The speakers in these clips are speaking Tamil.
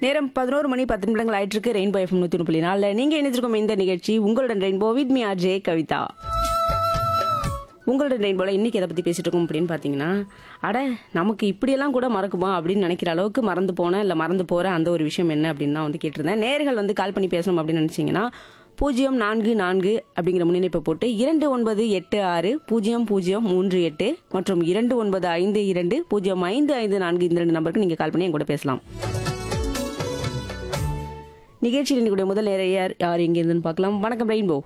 நேரம் பதினோரு மணி பத்து நிமிடங்கள் ஆயிட்டு இருக்கு ரெயின்போ எஃப்எம் நூத்தி புள்ளி நாலுல நீங்க இணைஞ்சிருக்கும் இந்த நிகழ்ச்சி உங்களுடன் rainbow with me R J Kavitha உங்களுடன் ரெயின்போல இன்னைக்கு எதை பத்தி பேசிட்டு இருக்கோம் அப்படின்னு பாத்தீங்கன்னா அட நமக்கு இப்படியெல்லாம் கூட மறக்குமா அப்படின்னு நினைக்கிற அளவுக்கு மறந்து போன இல்ல மறந்து போற அந்த ஒரு விஷயம் என்ன அப்படின்னு நான் வந்து கேட்டிருந்தேன் நேர்கள் வந்து கால் பண்ணி பேசணும் அப்படின்னு நினைச்சீங்கன்னா பூஜ்ஜியம் நான்கு நான்கு அப்படிங்கிற முன்னிணைப்பை போட்டு இரண்டு ஒன்பது எட்டு ஆறு பூஜ்ஜியம் பூஜ்ஜியம் மூன்று எட்டு மற்றும் இரண்டு ஒன்பது ஐந்து இரண்டு பூஜ்ஜியம் ஐந்து ஐந்து நான்கு இந்த ரெண்டு நம்பருக்கு நீங்க கால் பண்ணி என் கூட பேசலாம் நிகழ்ச்சியில் இன்னைக்கு முதல் நேர யார் யார் எங்க இருந்துன்னு பார்க்கலாம் வணக்கம் ரெயின்போ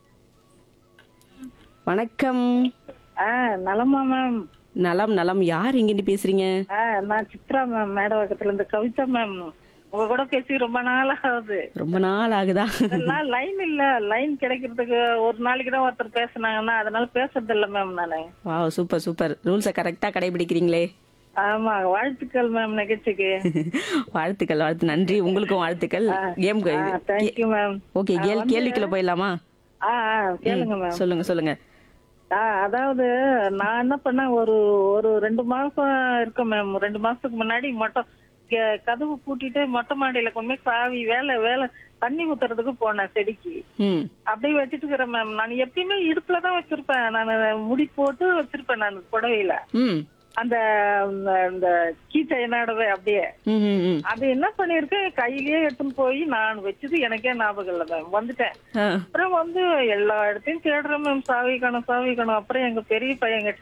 வணக்கம் ஆ நலமா மேம் நலம் நலம் யார் இங்கிருந்து பேசுறீங்க ஆ நான் சித்ரா மேம் மேடவாக்கத்துல இருந்து கவிதா மேம் உங்க கூட பேசி ரொம்ப நாள் ஆகுது ரொம்ப நாள் ஆகுதா இதெல்லாம் லைன் இல்ல லைன் கிடைக்கிறதுக்கு ஒரு நாளைக்கு தான் ஒருத்தர் பேசுனாங்கன்னா அதனால பேசுறது இல்ல மேம் நானு வாவ் சூப்பர் சூப்பர் ரூல்ஸை கரெக்டா கடைபிடிக்கிறீங்களே ஆமா வாழ்த்துக்கள் மேம் நிகழ்ச்சிக்கு வாழ்த்துக்கள் வாழ்த்து நன்றி உங்களுக்கும் வாழ்த்துக்கள் கேம் தேங்க்யூ மேம் ஓகே கேள் கேள்விக்குள்ள போயிடலாமா ஆ ஆ கேளுங்க மேம் சொல்லுங்க சொல்லுங்க ஆ அதாவது நான் என்ன பண்ணேன் ஒரு ஒரு ரெண்டு மாசம் இருக்கேன் மேம் ரெண்டு மாசத்துக்கு முன்னாடி மொட்டை கே- கதவு பூட்டிட்டு மொட்டை மாடியில கொண்டு போய் சாவி வேலை வேலை தண்ணி ஊத்துறதுக்கு போனேன் செடிக்கு ம் அப்படியே வச்சுட்டு இருக்கிறேன் மேம் நான் எப்பயுமே இடுப்புல தான் வச்சிருப்பேன் நான் முடி போட்டு வச்சிருப்பேன் நான் புடவையில ம் அந்த இந்த கீச்சை என்னோடவே அப்படியே ம் ம், ம் அது என்ன பண்ணிருக்கேன் கையிலேயே எடுத்துன்னு போய் நான் வச்சது எனக்கே ஞாபகம் இல்லை மேம் வந்துட்டேன் ஆ, அப்புறம் வந்து எல்லா இடத்தையும் தேடுறேன் மேம் சாவி காணும் சாவி காணும் அப்புறம் எங்க பெரிய பையன் கிட்ட